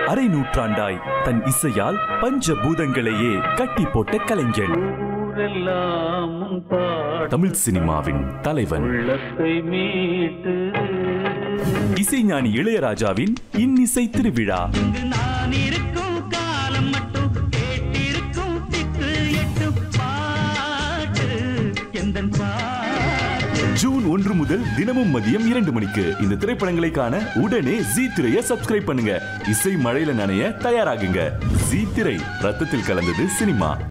அரை நூற்றாண்டாய் தன் இசையால் பஞ்ச பூதங்களையே கட்டி போட்ட கலைஞன் ஊரெல்லாம் உன் பாட்டு தமிழ் சினிமாவின் தலைவன் உள்ளத்தை மீட்டு இசைஞானி இளையராஜாவின் இன்னிசை திருவிழா இங்கு நான் இருக்கும் காலம் மட்டும் கேட்டிருக்கும் திக்கு எட்டு பாட்டு எந்தன் பாட்டு ஜூன் ஒன்று முதல் தினமும் மதியம் இரண்டு மணிக்கு இந்த திரைப்படங்களை காண உடனே ஜி திரையை சப்ஸ்கிரைப் பண்ணுங்க இசை மழையில நனைய தயாராகுங்க ஜி திரை ரத்தத்தில் கலந்தது சினிமா